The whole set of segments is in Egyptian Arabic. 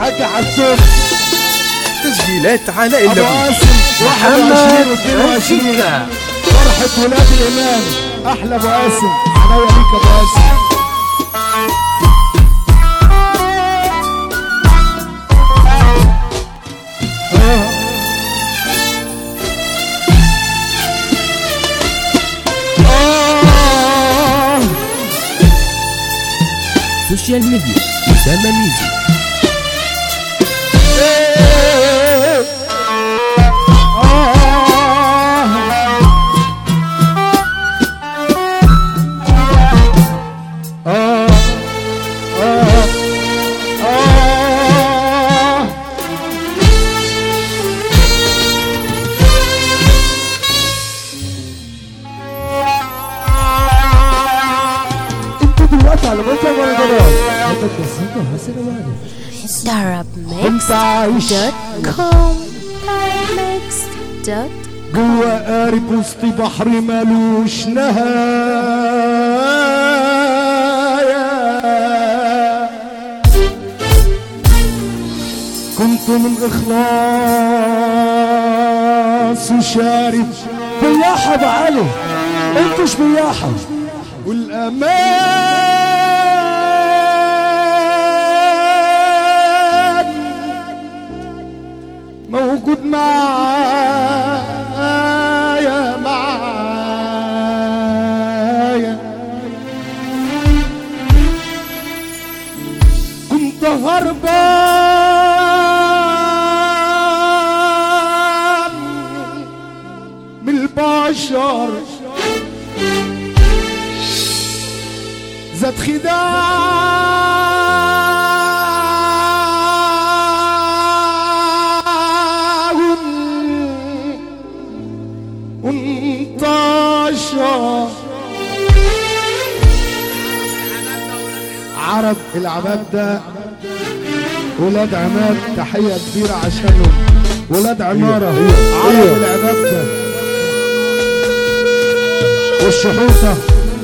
الحاج حسون تسجيلات علاء ابو النبي قاسم 21 22 شيكا. فرحة ولاد الإمام أحلى أبو قاسم عناية ليك يا أبو قاسم آه. آه. سوشيال ميديا أسامة ميزي إيه. آه. آه. آه. آه. انتوا دلوقتي على موقع مهرجانات هذا التسجيل حسن وعدل انت عايش darabmix.com darabmix.com جوا قارب وسط بحر ملوش نهاية كنت من إخلاص وشارب بياحة بعلي انتوش بياحة والأمان موجود معايا معايا كنت هربان من البشر زاد خداعهم وانتشر عرب العباد ده ولاد عماد تحية كبيرة عشانهم ولاد عمارة عرب العباد ده والشحوطة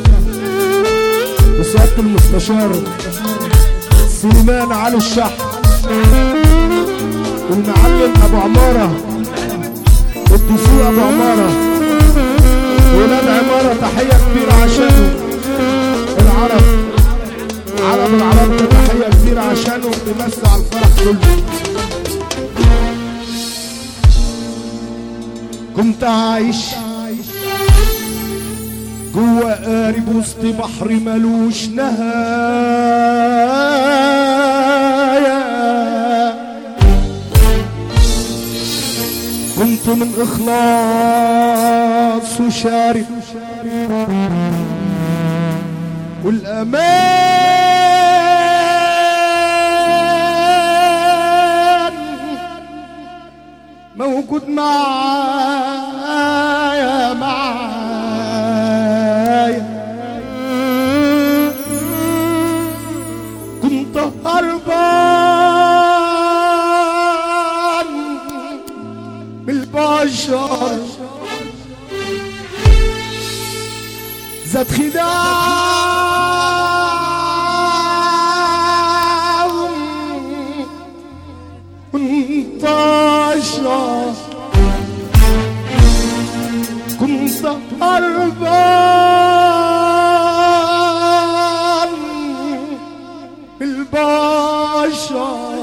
وسيادة المستشار سليمان علي الشحن والمعلم ابو عماره الدسوق ابو عماره ولاد عماره تحيه كبيره عشانه العرب عرب العرب ده تحيه كبيره عشانه بيمسوا على الفرح كله كنت عايش جوا قارب وسط بحر ملوش نهاية كنت من إخلاص وشارب والأمان موجود معايا معايا كنت هربان من البشر زاد خداعهم وانتشر كنت هربان من البشر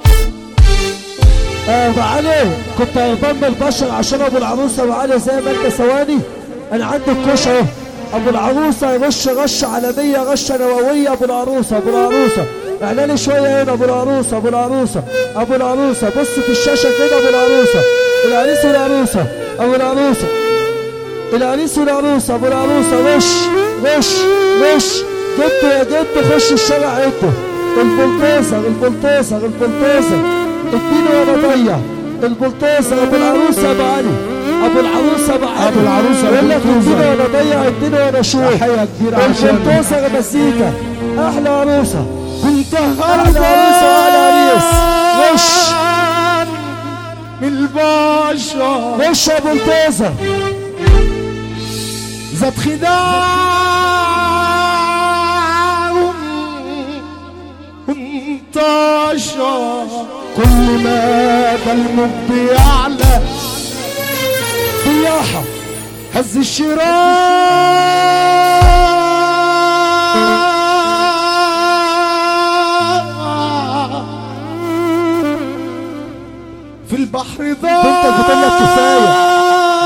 ابو علي كنت هربان من البشر عشان ابو العروسه ابو علي زي ما انت ثواني انا عندي الكوش اهو ابو العروسه رش رش عالميه رشه نوويه ابو العروسه ابو العروسه اعلاني شويه هنا ابو العروسه ابو العروسه ابو العروسه بص في الشاشه كده ابو العروسه العريس والعروسه ابو العروسه العريس والعروسه ابو العروسه رش رش رش جد يا جد خش الشارع عده البلطيزر البلطيزر البلطيزر اديني وانا ضيع البلطيزر ابو العروسه ابو علي ابو العروسه ابو علي أبو العروسة يقول لك البلطيزر. اديني وانا ضيع اديني وانا شوف تحية كبيرة عشان البلطيزر مزيكا احلى عروسه كنت احلى عروسه واحلى عريس وش من البشر وش يا بلطيزر زاد خداعهم انطشر كل ما ده المجد يعلى رياحة هز الشراع في البحر ضاع بنتك بتقول لك كفاية.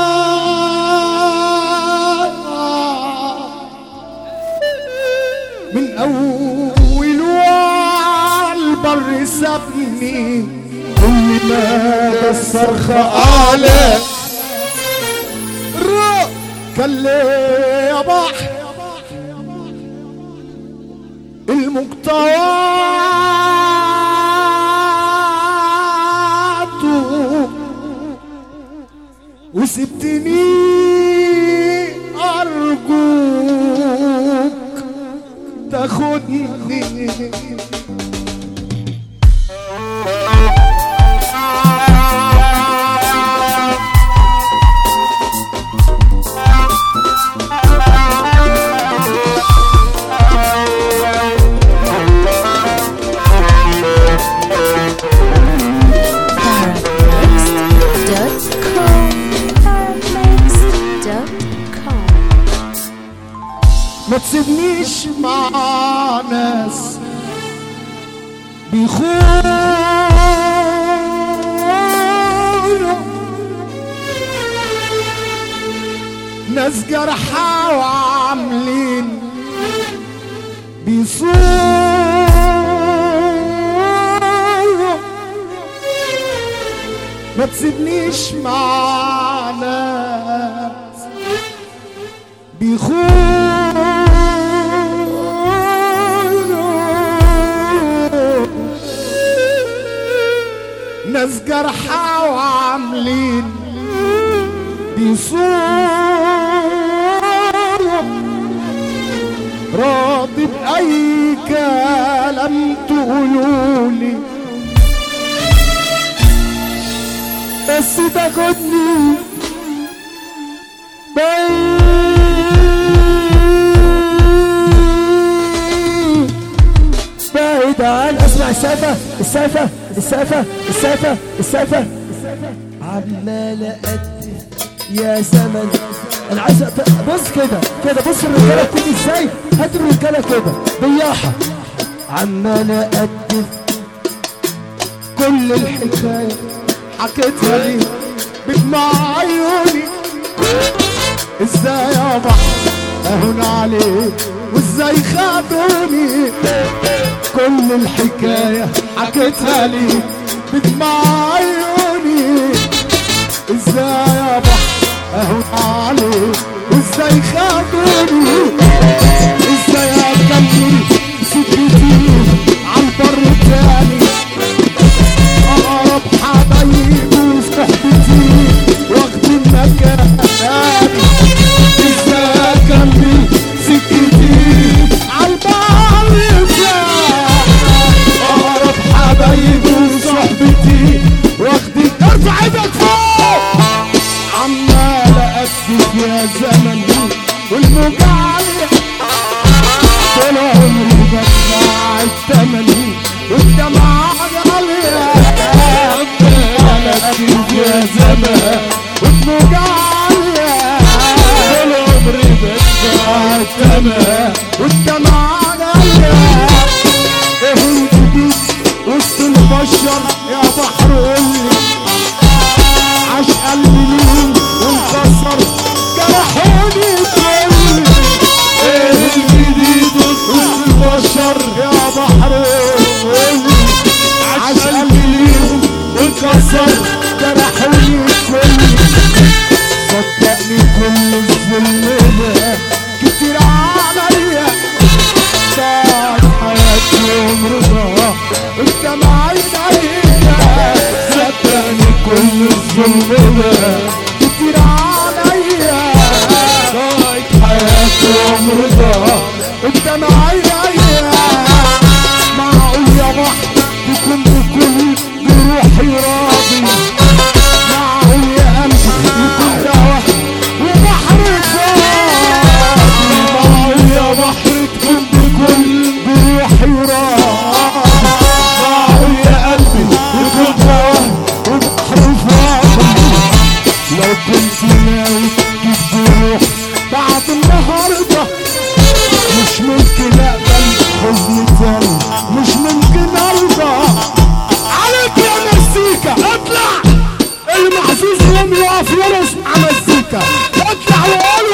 من أول وعلى البر سابني كل ما ده الصرخة أعلى الرق كان ليه يا بحر المقطوعات وسبتني أرجوك تاخدني Paramix.com ما تسيبنيش مع ناس بيخونوا ناس جرحى وعاملين بيصوروا ما تسيبنيش مع ناس بيخونوا ناس جرحى وعاملين بيصوروا راضي بأي كلام تقولولي بس تاخدني بعيد بعيد عن اسمع السقفة السقفة السقفة السقفة السقفة عمال أقدم يا زمن انا عايز أت- بص كده كده بص الرجاله بتيجي ازاي هات الرجاله كده بياحه عمال اقدم كل الحكاية حكيتها لي بدمع عيوني ازاي يا بحر اهون عليك وازاي خدوني كل الحكاية حكيتها لي بدمع عيوني ازاي يا بحر اهون عليك وازاي خدوني ازاي اكمل سكتي عالبر تاني اقرب حبايبي في صحبتي واخد المكان ازاي اكمل سكتي عالبر تاني اقرب حبايبي في صحبتي واخد ارفع ايدك فوق عمال اقدك يا زمن والموجة عالية طول عمري بدفع الثمن والدمعة غالية على أكيد يا زمان والموجة عالية طول عمري بدفع الثمن والدمعة غالية ايه الجديد وسط البشر يا بحر قولي عاش قلبي ليهم وانكسر جرحوني كل ايه الجديد وسط البشر يا بحر قولي عاش قلبي ليهم وانكسر جرحوني كل صدقني كل الظلم ده كتير عليا ضاعت حياتي ومرضى انت معايا صدقني كل الظلم ده كتير عليا ضاعت حياتي ومرضى انت معايا معقول يا بحر تكون بكل بروحي راضي مش ممكن اقبل حزن تاني مش ممكن ارضى عليك يا مزيكا اطلع المحظوظ يوم يقف يرقص مع مزيكا اطلع وقول